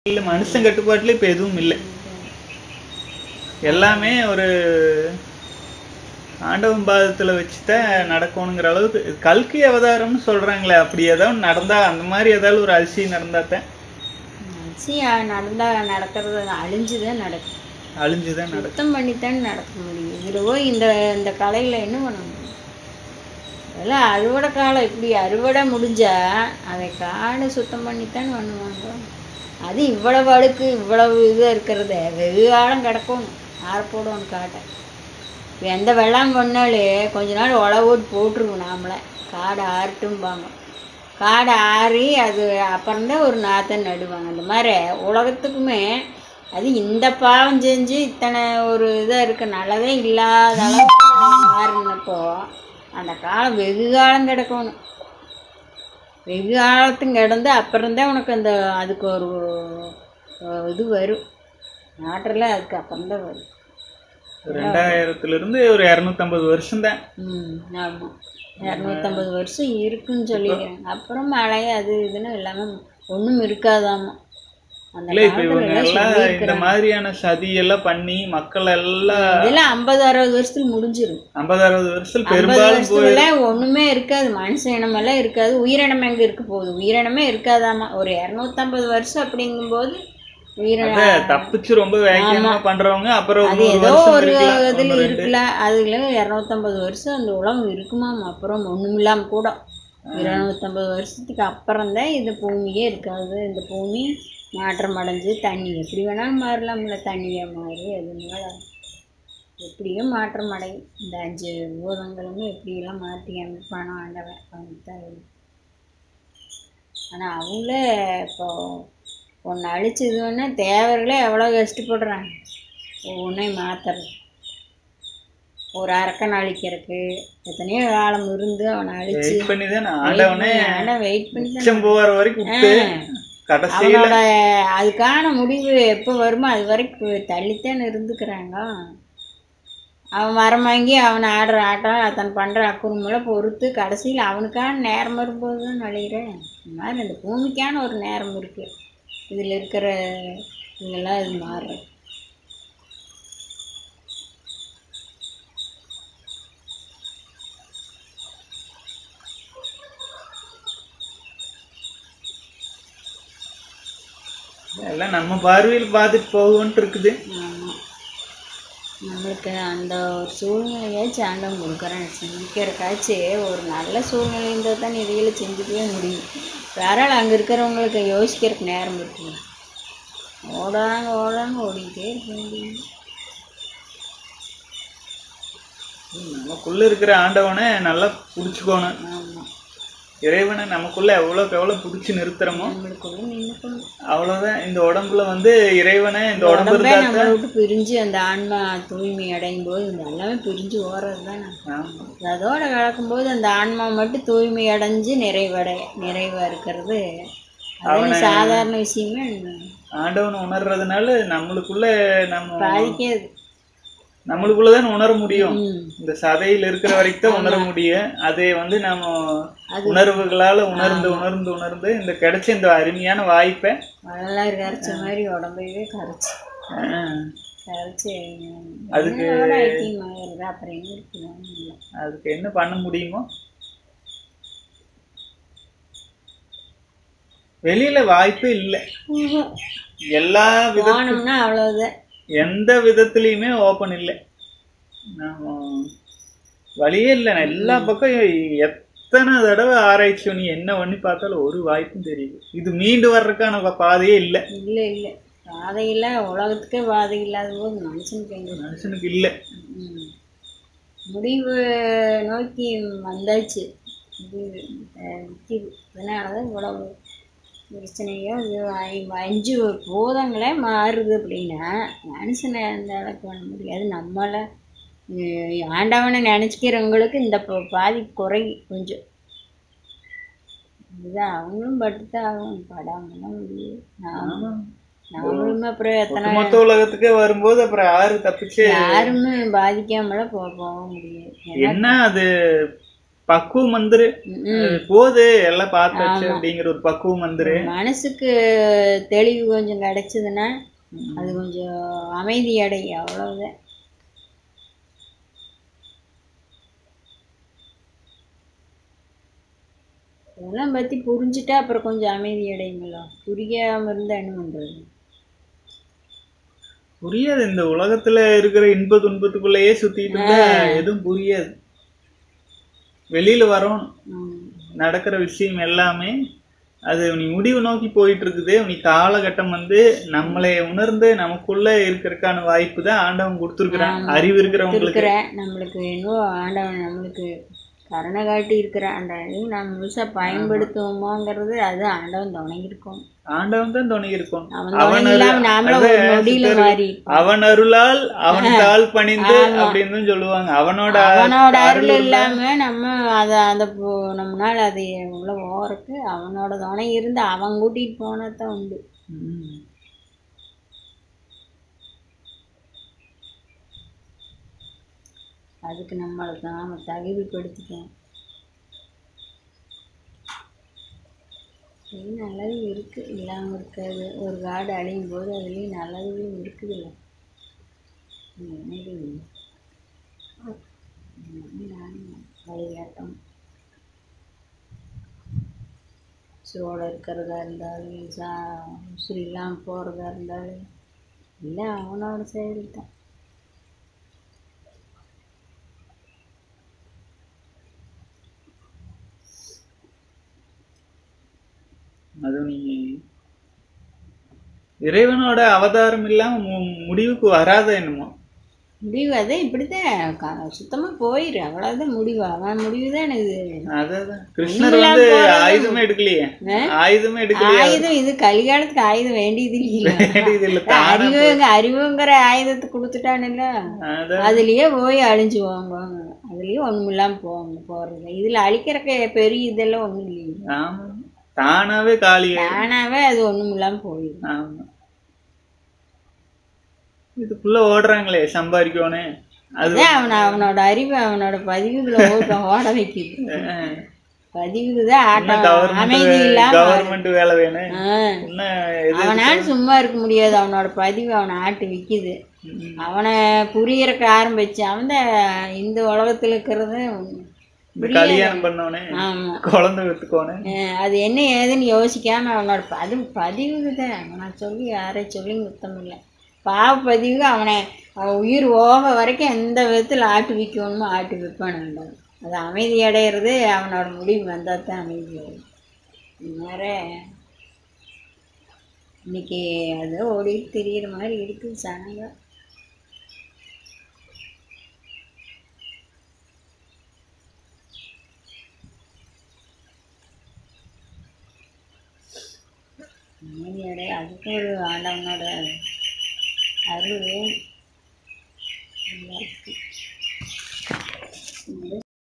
இல்ல மனுஷன் கட்டுப்பாட்டுல இப்ப எதுவும் இல்லை எல்லாமே ஒரு ஆண்டவன் பாதத்துல வச்சுதான் நடக்கணுங்கிற அளவுக்கு கல்கி அவதாரம்னு சொல்றாங்களே அப்படி ஏதாவது நடந்தா அந்த மாதிரி ஏதாவது ஒரு அதிசயம் நடந்தாத்தான் மனுஷி நடந்தா நடக்கிறது அழிஞ்சுதான் நடக்கும் அழிஞ்சுதான் நடக்கும் சுத்தம் பண்ணித்தான் நடக்க முடியும் இதில் போய் இந்த இந்த கலையில் என்ன பண்ண முடியும் அதெல்லாம் அறுவடை காலம் இப்படி அறுவடை முடிஞ்சா அதை காடை சுத்தம் பண்ணித்தான் பண்ணுவாங்க அது இவ்வளவு அழுக்கு இவ்வளவு இது இருக்கிறத வெகு காலம் கிடக்கணும் ஆற போடணும் காட்டை இப்போ எந்த வெள்ளாம் பண்ணாலே கொஞ்ச நாள் உழவு ஓட்டு போட்டுருவோம் நாமளே காடை ஆறட்டும்பாங்க காடை ஆறி அது அப்புறம்தான் ஒரு நாற்றை நடுவாங்க அந்த மாதிரி உலகத்துக்குமே அது இந்த பாவம் செஞ்சு இத்தனை ஒரு இதாக இருக்க நல்லதே இல்லாத அளவுக்கு மாறினப்போ அந்த காலம் வெகு காலம் கிடக்கணும் வெகு காலத்தும் கிடந்து அப்புறம்தான் உனக்கு அந்த அதுக்கு ஒரு அஹ், இது வரும் நாட்டில் அதுக்கு அப்புறம்தான் வரும் ரெண்டாயிரத்துல இருந்து ஒரு இருநூத்தம்பது வருஷம் தான் ம் ஆமாம் இரநூத்தம்பது வருஷம் இருக்குன்னு சொல்லிக்கிறாங்க அப்புறம் மழை அது இதுன்னு எல்லாமே ஒன்றும் இருக்காதாமா அந்த இல்ல இப்ப காலத்துல இவங்க எல்லாம் எல்லாம் இந்த சொல்லியிருக்கிறாங்க. மாதிரியான சதி எல்லாம் பண்ணி மக்கள் எல்லாம் இதெல்லாம் ஐம்பது அறுபது வருஷத்துல முடிஞ்சிரும் ஐம்பது அறுபது வருஷம் ஐம்பது பெரும்பாலும் போய் வருஷத்துல ஒண்ணுமே இருக்காது மனுஷ இனமெல்லாம் இருக்காது உயிரினம் எங்க இருக்க போகுது உயிரினமே இருக்காதாமா ஒரு இரநூத்தம்பது வருஷம் அப்படிங்கும்போது உயிரினம் அத தப்பிச்சு ரொம்ப வேகமா பண்றவங்க அப்புறம் ஒரு அது நூறு ஏதோ வருஷம் ஒரு இருக்கலாம், இதுல ஒண்ணு ரெண்டு. இருக்குல்ல அதுல இரநூத்தம்பது வருஷம் அந்த உலகம் இருக்குமாம் அப்புறம் ஒண்ணுமில்லாம கூட இருநூத்தம்பது வருஷத்துக்கு அப்புறம் தான் இந்த பூமியே இருக்காது இந்த பூமி மாற்றம் அடைஞ்சு தண்ணி எப்படி வேணாலும் மாறலாம்ல தண்ணியா மாறி அதனால எப்படியும் மாற்றம் அடையும் இந்த அஞ்சு பூதங்களுமே எப்படியெல்லாம் மாற்றி அமைப்பானோ ஆண்டவன் அவனுக்கு தான் தெரியும். ஆனா அவங்களே இப்போ ஒன்று அழிச்சதுன்னா தேவர்களே எவ்வளோ கஷ்டப்படுறாங்க ஒவ்வொன்றையும் மாற்றுறது ஒரு அரக்கன் அழிக்கிறதுக்கு எத்தனையோ காலம் இருந்து அவனை அழிச்சு வெயிட் பண்ணி தான் ஆண்டவனே ஆனால் வெயிட் பண்ணி தான் உச்சம் போகிற வரைக்கும் விட்டு கடைசியில அவனோட அதுக்கான முடிவு எப்போ வருமோ அது வரைக்கும் தள்ளித்தான் இருந்துக்கிறாங்க அவன் மரம் வாங்கி அவன் ஆடுற ஆட்டம் அத்தனை பண்ணுற அக்குறுமெல்லாம் பொறுத்து கடைசியில் அவனுக்கான நேரம் வரும்போது தான் நழைகிறேன் இந்த மாதிரி இந்த பூமிக்கான ஒரு நேரம் இருக்குது இதில் இருக்கிற இதெல்லாம் இது மாறுறது எல்லாம் நம்ம பார்வையில் பார்த்துட்டு போகும்ட்டு இருக்குது ஆமாம் நம்மளுக்கு அந்த ஒரு சூழ்நிலையை சாண்டம் கொடுக்குறேன் சிந்திக்கிறக்காச்சு ஒரு நல்ல சூழ்நிலை இருந்தால் தான் இதைகளை செஞ்சுக்கவே முடியும் யாரால் அங்கே இருக்கிறவங்களுக்கு யோசிக்கிறதுக்கு நேரம் இருக்குங்க ஓடாங்க ஓடாங்க ஓடிக்கிட்டே இருக்க வேண்டியது நமக்குள்ள இருக்கிற ஆண்டவனை நல்லா புடிச்சுக்கோணும் ஆமாம் இறைவனை நமக்குள்ள எவ்வளோக்கு எவ்வளோ பிடிச்சி நிறுத்துறோமோ நம்மளுக்குள்ள நின்றுக்கணும் அவ்வளோதான் இந்த உடம்புல வந்து இறைவனை இந்த உடம்பு உடம்பே இருந்தா நம்மளை விட்டு பிரிஞ்சு அந்த ஆன்மா தூய்மை அடையும் போது இந்த எல்லாமே பிரிஞ்சு ஓடுறது தானே ஆமா. அதோட கலக்கும்போது அந்த ஆன்மா மட்டும் தூய்மை அடைஞ்சு நிறைவடை நிறைவா இருக்கிறது அது சாதாரண விஷயமே ஆண்டவனை உணர்றதுனால நம்மளுக்குள்ள நம்ம பாதிக்காது நம்மளுக்குள்ளதான் உணர முடியும் ம். இந்த சதையில் இருக்கிற வரைக்கும் தான் உணர முடியும் அதை வந்து நம்ம அது உணர்வுகளால உணர்ந்து உணர்ந்து உணர்ந்து இந்த கிடைச்ச இந்த அருமையான வாய்ப்பை வரலாறு கரைச்ச மாதிரி உடம்பையே கரைச்சி ஆஹ், கரைச்சி அதுக்கு- என்னோட ஐக்கியமாகிறது அப்புறம் எங்க இருக்குது அதுக்கு என்ன பண்ண முடியுமோ வெளியில வாய்ப்பே இல்லை எல்லா வித போனோம்னா அவ்வளவுதான் எந்த விதத்துலயுமே ஓப்பன் இல்லை நாம வழியே இல்லை நான் எல்லா பக்கம் எத்தனை தடவை ஆராய்ச்சி பண்ணி என்ன பண்ணி பார்த்தாலும் ஒரு வாய்ப்பும் தெரியுது இது மீண்டு வர்றதுக்கான பா- பாதையே இல்லை இல்லை இல்லை பாதையில் உலகத்துக்கே பாதை இல்லாத போது மனுஷனுக்கு எங்க மனுஷனுக்கு இல்லை ம். முடிவு நோக்கி வந்தாச்சு முடிவு அஹ் நிக்குது அதனால தான் இவ்வளவு பிரச்சனையோ இது ஐ- அஞ்சு பூதங்களே மாறுது அப்படின்னா மனுஷனை அந்த அளவுக்கு பண்ண முடியாது நம்மளை அஹ் ஆண்டவனை நினச்சிக்கிறவங்களுக்கு இந்த ப- பாதிப்பு குறை கொஞ்சம் இதுதான் அவங்களும் பட்டுதான் ஆகும் படாமலாம் முடியாது நாம நாமளுமே அப்புறம் எத்தனை மொத்த உலகத்துக்கே வரும்போது அப்புறம் யாரு தப்பிச்சு யாருமே பாதிக்காமலாம் போக போக முடியாது என்ன அது பக்குவம் வந்துரு ம். அது போது எல்லாம் பார்த்தாச்சு அப்படிங்கிற ஒரு பக்குவம் வந்துரு மனசுக்கு தெளிவு கொஞ்சம் கிடைச்சதுன்னா அது கொஞ்சம் அமைதி அடை அவ்வளவுதான் இதெல்லாம் பத்தி புரிஞ்சுட்டா அப்புறம் கொஞ்சம் அமைதி அடையுமில்ல புரியாம இருந்தா என்ன பண்றது புரியாது இந்த உலகத்துல இருக்கிற இன்ப துன்பத்துக்குள்ளேயே சுத்திட்டு இருந்தா எதுவும் புரியாது வெளியில வரோம் ம். நடக்கிற விஷயம் எல்லாமே அது நீ முடிவு நோக்கி போயிட்டு இருக்குது நீ காலகட்டம் வந்து நம்மளை உணர்ந்து நமக்குள்ள இருக்கிறதுக்கான வாய்ப்பு தான் ஆண்டவன் கொடுத்துருக்கிறான் அறிவு இருக்கிறவங்களுக்கு இருக்கிற நம்மளுக்கு என்னவோ ஆண்டவன் நம்மளுக்கு கருணை காட்டி இருக்கிற அந்த அறிவு நம்ம முழுசா பயன்படுத்துவோமாங்கிறது அது ஆண்டவன் துணைங்கிருக்கும் ஆண்டவன் தான் துணை இருக்கும் அவன் துணை இல்லாம நாமள ஒரு நொடியில மாறி அவன் அருளால் அவன் தாள் பணிந்து அப்படின்னு தான் சொல்லுவாங்க அவனோட அவனோட அருள் இல்லாம நம்ம அத அந்த போ- நம்மனால அது உள்ள போறதுக்கு அவனோட துணை இருந்து அவன் கூட்டிட்டு போனா தான் உண்டு ம். அதுக்கு நம்மளை நாம தகுதிப்படுத்திக்கணும் இது நல்லது இருக்கு இல்லாம இருக்காது ஒரு காடு அழியும் போது அதுலயும் நல்லதுகளும் இருக்குதுல்ல என்னது வழிகாட்டம் சோட இருக்கிறதா இருந்தாலும் சா உசுறு இல்லாமல் போகிறதா இருந்தாலும் எல்லாம் அவனோட செயல் தான் அது நீ இறைவனோட அவதாரம் இல்லாம மு- முடிவுக்கு வராத என்னமோ முடிவு அதே இப்படித்தான் க- சுத்தமா போயிரு அவ்வளவுதான் முடிவு அவன் முடிவு தான் எனக்கு அதான் கிருஷ்ணர் வந்து ஆயுதமே எடுக்கலையே ஆயுதமே எடுக்கலையே ஆயுதம் இது கலிகாலத்துக்கு ஆயுதம் வேண்டியது இல்லை இது இல்ல தானா அறிவுங்க அறிவுங்கிற ஆயுதத்தை கொடுத்துட்டானுல்ல அதான் அதுலயே போய் அழிஞ்சு வாங்க அதுலயே ஒண்ணும் இல்லாம போவாங்க போறது இதுல அழிக்கிறக்க பெரிய இதெல்லாம் ஒண்ணும் இல்லைங்க ஆமா தானாவே காலியா தானாவே அது ஒண்ணும் இல்லாம போயிடும் ஆமா இதுக்குள்ள ஓடுறாங்களே சம்பாதிக்கணும் அது அதான் அவன அவனோட அறிவு அவனோட பதிவுகளை ஓட்ட ஓட வைக்குது அஹ், பதிவுக்கு தான் ஆட்டம் கவர்மெண்ட் அமைதி இல்லாம கவர்மெண்ட் வேலை வேணும் ஆ. இன்னும் எது அவனால சும்மா இருக்க முடியாது அவனோட பதிவு அவனை ஆட்டி விக்குது ம். அவனை புரியறக்க ஆரம்பிச்சு அவன் தான் இந்த உலகத்துல இருக்கிறது இந்த கல்யாணம் பண்ணவனே ஆமா குழந்தை வித்துக்கோனே அஹ் அது என்ன ஏதுன்னு யோசிக்காம அவனோட பதிவு பதிவுக்கு தான் அவனை சொல்லி யாரை சொல்லி குத்தம் இல்லை பாவ பதிவுக்கு அவனை அவன் உயிர் ஓக வரைக்கும் எந்த விதத்தில் ஆட்டு வைக்கணுமோ ஆட்டு வைப்பான் ஆண்டவன். அது அமைதி அடையிறது அவனோட முடிவு வந்தால் தான் அமைதி அடையும் வேற இன்னைக்கு அது ஓடிட்டு திரியிற மாதிரி இருக்குது சனங்க அமைதி அடைய அதுக்கு ஒரு ஆண்டவனோட அருள் வேணும் எல்லாருக்கும்.